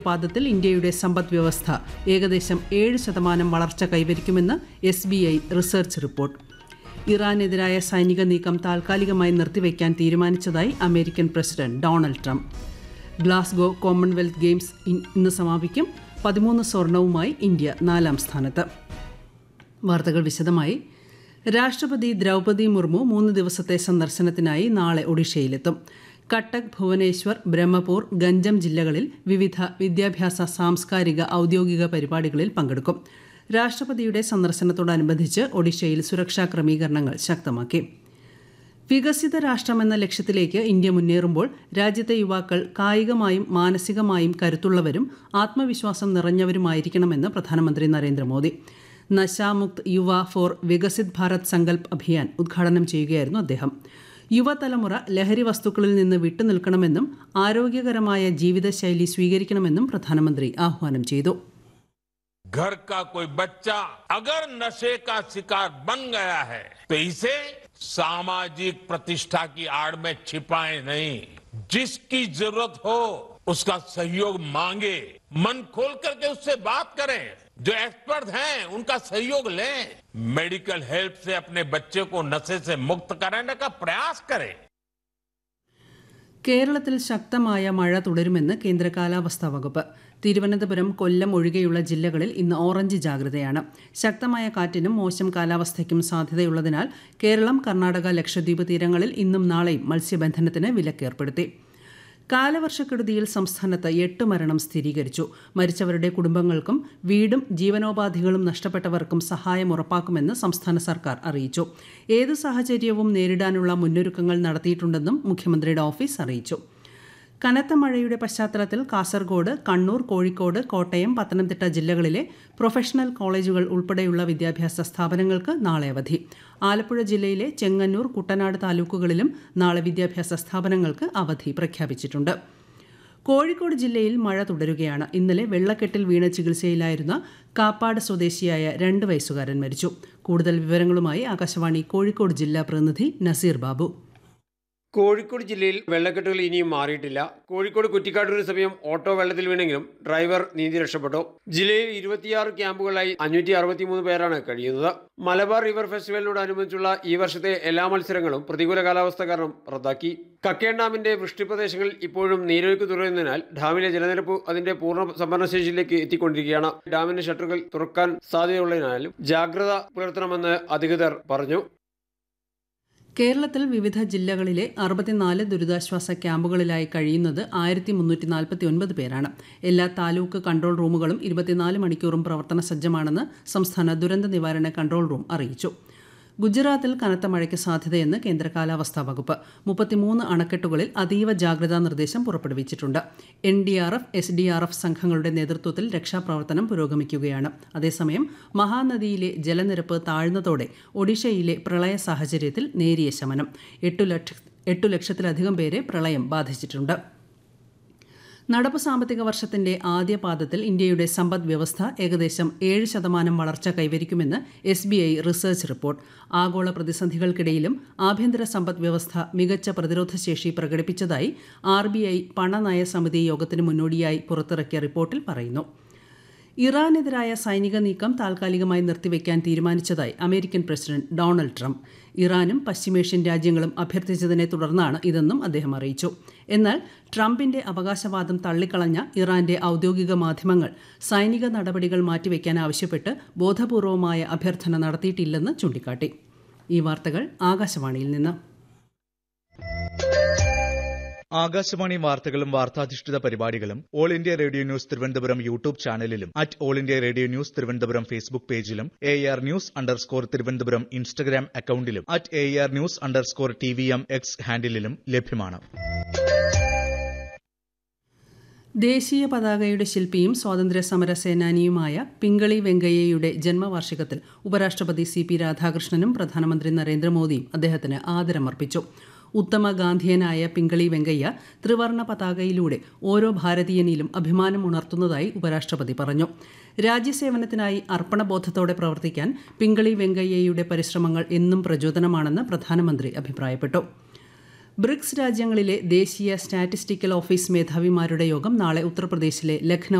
പാദത്തിൽ ഇന്ത്യയുടെ സമ്പദ് വ്യവസ്ഥ ഏകദേശം ഏഴ് ശതമാനം വളർച്ച കൈവരിക്കുമെന്ന് S B I research report ഇറാനെതിരായ സൈനിക നീക്കം താൽക്കാലികമായി നിർത്തിവെക്കാൻ തീരുമാനിച്ചതായി American president Donald Trump Glasgow Commonwealth Games ഇൻ- ഇന്ന് സമാപിക്കും പതിമൂന്ന് സ്വർണവുമായി ഇന്ത്യ നാലാം സ്ഥാനത്ത് വാർത്തകൾ വിശദമായി രാഷ്ട്രപതി ദ്രൗപദി മുർമു മൂന്ന് ദിവസത്തെ സന്ദർശനത്തിനായി നാളെ ഒഡീഷയിലെത്തും കട്ടക് ഭുവനേശ്വർ ബ്രഹ്മപൂർ ഗഞ്ചം ജില്ലകളിൽ വിവിധ വിദ്യാഭ്യാസ സാംസ്കാരിക ഔദ്യോഗിക പരിപാടികളിൽ പങ്കെടുക്കും രാഷ്ട്രപതിയുടെ സന്ദർശനത്തോടനുബന്ധിച്ച് ഒഡീഷയിൽ സുരക്ഷാ ക്രമീകരണങ്ങൾ ശക്തമാക്കി വികസിത രാഷ്ട്രമെന്ന ലക്ഷ്യത്തിലേക്ക് ഇന്ത്യ മുന്നേറുമ്പോൾ രാജ്യത്തെ യുവാക്കൾ കായികമായും മാനസികമായും കരുത്തുള്ളവരും ആത്മവിശ്വാസം നിറഞ്ഞവരുമായിരിക്കണമെന്ന് പ്രധാനമന്ത്രി നരേന്ദ്രമോദി നശാമുക്ത് യുവ ഫോർ വികസിത് ഭാരത് സങ്കൽപ് അഭിയാൻ ഉദ്ഘാടനം ചെയ്യുകയായിരുന്നു അദ്ദേഹം യുവതലമുറ ലഹരി വസ്തുക്കളിൽ നിന്ന് വിട്ടുനിൽക്കണമെന്നും ആരോഗ്യകരമായ ജീവിതശൈലി സ്വീകരിക്കണമെന്നും പ്രധാനമന്ത്രി ആഹ്വാനം ചെയ്തു घर का कोई बच्चा अगर नशे का शिकार बन गया है तो इसे सामाजिक प्रतिष्ठा की आड़ में छिपाए नहीं जिसकी जरूरत हो उसका सहयोग मांगे मन खोल करके उससे बात करें जो एक्सपर्ट हैं उनका सहयोग लें मेडिकल हेल्प से अपने बच्चे को नशे से मुक्त कराने का प्रयास करें കേരളത്തിൽ ശക്തമായ മഴ തുടരുമെന്ന് കേന്ദ്ര കാലാവസ്ഥാ വകുപ്പ് തിരുവനന്തപുരം കൊല്ലം ഒഴികെയുള്ള ജില്ലകളിൽ ഇന്ന് ഓറഞ്ച് ജാഗ്രതയാണ് ശക്തമായ കാറ്റിനും മോശം കാലാവസ്ഥയ്ക്കും സാധ്യതയുള്ളതിനാൽ കേരളം കർണാടക ലക്ഷദ്വീപ് തീരങ്ങളിൽ ഇന്നും നാളെയും മത്സ്യബന്ധനത്തിന് വിലക്കേർപ്പെടുത്തി കാലവർഷക്കെടുതിയിൽ സംസ്ഥാനത്ത് എട്ട് മരണം സ്ഥിരീകരിച്ചു മരിച്ചവരുടെ കുടുംബങ്ങൾക്കും വീടും ജീവനോപാധികളും നഷ്ടപ്പെട്ടവർക്കും സഹായം ഉറപ്പാക്കുമെന്ന് സംസ്ഥാന സർക്കാർ അറിയിച്ചു ഏതു സാഹചര്യവും നേരിടാനുള്ള മുന്നൊരുക്കങ്ങൾ നടത്തിയിട്ടുണ്ടെന്നും മുഖ്യമന്ത്രിയുടെ ഓഫീസ് അറിയിച്ചു കനത്ത മഴയുടെ പശ്ചാത്തലത്തിൽ കാസർഗോഡ് കണ്ണൂർ കോഴിക്കോട് കോട്ടയം പത്തനംതിട്ട ജില്ലകളിലെ പ്രൊഫഷണൽ കോളേജുകൾ ഉൾപ്പെടെയുള്ള വിദ്യാഭ്യാസ സ്ഥാപനങ്ങൾക്ക് നാളെ അവധി ആലപ്പുഴ ജില്ലയിലെ ചെങ്ങന്നൂർ കുട്ടനാട് താലൂക്കുകളിലും നാളെ വിദ്യാഭ്യാസ സ്ഥാപനങ്ങൾക്ക് അവധി പ്രഖ്യാപിച്ചിട്ടുണ്ട് കോഴിക്കോട് ജില്ലയിൽ മഴ തുടരുകയാണ് ഇന്നലെ വെള്ളക്കെട്ടിൽ വീണ ചികിത്സയിലായിരുന്ന കാപ്പാട് സ്വദേശിയായ രണ്ട് വയസ്സുകാരൻ മരിച്ചു കൂടുതൽ വിവരങ്ങളുമായി ആകാശവാണി കോഴിക്കോട് ജില്ലാ പ്രതിനിധി നസീർ ബാബു കോഴിക്കോട് ജില്ലയിൽ വെള്ളക്കെട്ടുകൾ ഇനിയും മാറിയിട്ടില്ല കോഴിക്കോട് കുറ്റിക്കാട്ടൂരിന് സമയം ഓട്ടോ വെള്ളത്തിൽ വീണെങ്കിലും ഡ്രൈവർ നീന്തി രക്ഷപ്പെട്ടു ജില്ലയിൽ ഇരുപത്തിയാറ് ക്യാമ്പുകളായി അഞ്ഞൂറ്റി അറുപത്തിമൂന്ന് പേരാണ് കഴിയുന്നത് മലബാർ റിവർ ഫെസ്റ്റിവലിനോടനുബന്ധിച്ചുള്ള ഈ വർഷത്തെ എല്ലാ മത്സരങ്ങളും പ്രതികൂല കാലാവസ്ഥ കാരണം റദ്ദാക്കി കക്കയം ഡാമിന്റെ വൃഷ്ടിപ്രദേശങ്ങളിൽ ഇപ്പോഴും നീരൊഴുക്ക് തുടരുന്നതിനാൽ ഡാമിലെ ജലനിരപ്പ് അതിന്റെ പൂർണ്ണ സംഭരണശേഷിയിലേക്ക് എത്തിക്കൊണ്ടിരിക്കുകയാണ് ഡാമിന്റെ ഷട്ടറുകൾ തുറക്കാൻ സാധ്യതയുള്ളതിനാലും ജാഗ്രത പുലർത്തണമെന്ന് അധികൃതർ പറഞ്ഞു കേരളത്തിൽ വിവിധ ജില്ലകളിലെ അറുപത്തിനാല് ദുരിതാശ്വാസ ക്യാമ്പുകളിലായി കഴിയുന്നത് ആയിരത്തി മുന്നൂറ്റി നാൽപ്പത്തി ഒൻപത് പേരാണ് എല്ലാ താലൂക്ക് കൺട്രോൾ റൂമുകളും ഇരുപത്തിനാല് മണിക്കൂറും പ്രവർത്തന സജ്ജമാണെന്ന് സംസ്ഥാന ദുരന്ത നിവാരണ കൺട്രോൾ റൂം അറിയിച്ചു ഗുജറാത്തിൽ കനത്ത മഴയ്ക്ക് സാധ്യതയെന്ന് കേന്ദ്ര കാലാവസ്ഥാ വകുപ്പ് മുപ്പത്തിമൂന്ന് അണക്കെട്ടുകളിൽ അതീവ ജാഗ്രതാ നിർദ്ദേശം പുറപ്പെടുവിച്ചിട്ടുണ്ട് N D R F S D R F സംഘങ്ങളുടെ നേതൃത്വത്തിൽ രക്ഷാപ്രവർത്തനം പുരോഗമിക്കുകയാണ് അതേസമയം മഹാനദിയിലെ ജലനിരപ്പ് താഴ്ന്നതോടെ ഒഡീഷയിലെ പ്രളയ സാഹചര്യത്തിൽ നേരിയ ശമനം എട്ടു ലക്ഷ എട്ടു ലക്ഷത്തിലധികം പേരെ പ്രളയം ബാധിച്ചിട്ടുണ്ട് നടപ്പ് സാമ്പത്തിക വർഷത്തിന്റെ ആദ്യ പാദത്തിൽ ഇന്ത്യയുടെ സമ്പദ് വ്യവസ്ഥ ഏകദേശം ഏഴ് ശതമാനം വളർച്ച കൈവരിക്കുമെന്ന് S B I research report ആഗോള പ്രതിസന്ധികൾക്കിടയിലും ആഭ്യന്തര സമ്പദ് വ്യവസ്ഥ മികച്ച പ്രതിരോധശേഷി പ്രകടിപ്പിച്ചതായി ആർ ബി ഐ പണനയ സമിതി യോഗത്തിന് മുന്നോടിയായി പുറത്തിറക്കിയ റിപ്പോർട്ടിൽ പറയുന്നു ഇറാനെതിരായ സൈനിക നീക്കം താൽക്കാലികമായി നിർത്തിവെക്കാൻ തീരുമാനിച്ചതായി അമേരിക്കൻ പ്രസിഡന്റ് ഡൊണാൾഡ് ട്രംപ് ഇറാനും പശ്ചിമേഷ്യൻ രാജ്യങ്ങളും അഭ്യർത്ഥിച്ചതിനെ തുടർന്നാണ് ഇതെന്നും അദ്ദേഹം അറിയിച്ചു എന്നാൽ ട്രംപിന്റെ അവകാശവാദം തള്ളിക്കളഞ്ഞ ഇറാന്റെ ഔദ്യോഗിക മാധ്യമങ്ങൾ സൈനിക നടപടികൾ മാറ്റിവെക്കാൻ ആവശ്യപ്പെട്ട് ബോധപൂർവമായ അഭ്യർത്ഥന നടത്തിയിട്ടില്ലെന്ന് ചൂണ്ടിക്കാട്ടി ഈ വാർത്തകൾ ആകാശവാണിയിൽ നിന്ന് ആകാശവാണി വാർത്തകളും വാർത്താധിഷ്ഠിത പരിപാടികളും all India radio news Thiruvananthapuram YouTube ചാനലിലും at all India radio news Thiruvananthapuram Facebook പേജിലും A R news underscore Thiruvananthapuram Instagram അക്കൌണ്ടിലും at A R news underscore T V M X ഹാൻഡിലും ലഭ്യമാണ് ദേശീയ പതാകയുടെ ശില്പിയും സ്വാതന്ത്ര്യ സമര സേനാനിയുമായ പിങ്കളി വെങ്കയ്യയുടെ ജന്മവാർഷികത്തിൽ ഉപരാഷ്ട്രപതി സി പി രാധാകൃഷ്ണനും പ്രധാനമന്ത്രി നരേന്ദ്രമോദിയും അദ്ദേഹത്തിന് ആദരമർപ്പിച്ചു ഉത്തമ ഗാന്ധിയനായ പിങ്കളി വെങ്കയ്യ ത്രിവർണ പതാകയിലൂടെ ഓരോ ഭാരതീയനിലും അഭിമാനം ഉണർത്തുന്നതായി ഉപരാഷ്ട്രപതി പറഞ്ഞു രാജ്യസേവനത്തിനായി അർപ്പണബോധത്തോടെ പ്രവർത്തിക്കാൻ പിങ്കളി വെങ്കയ്യയുടെ പരിശ്രമങ്ങൾ എന്നും പ്രചോദനമാണെന്ന് പ്രധാനമന്ത്രി അഭിപ്രായപ്പെട്ടു ബ്രിക്സ് രാജ്യങ്ങളിലെ ദേശീയ സ്റ്റാറ്റിസ്റ്റിക്കൽ ഓഫീസ് മേധാവിമാരുടെ യോഗം നാളെ ഉത്തർപ്രദേശിലെ ലഖ്നൌ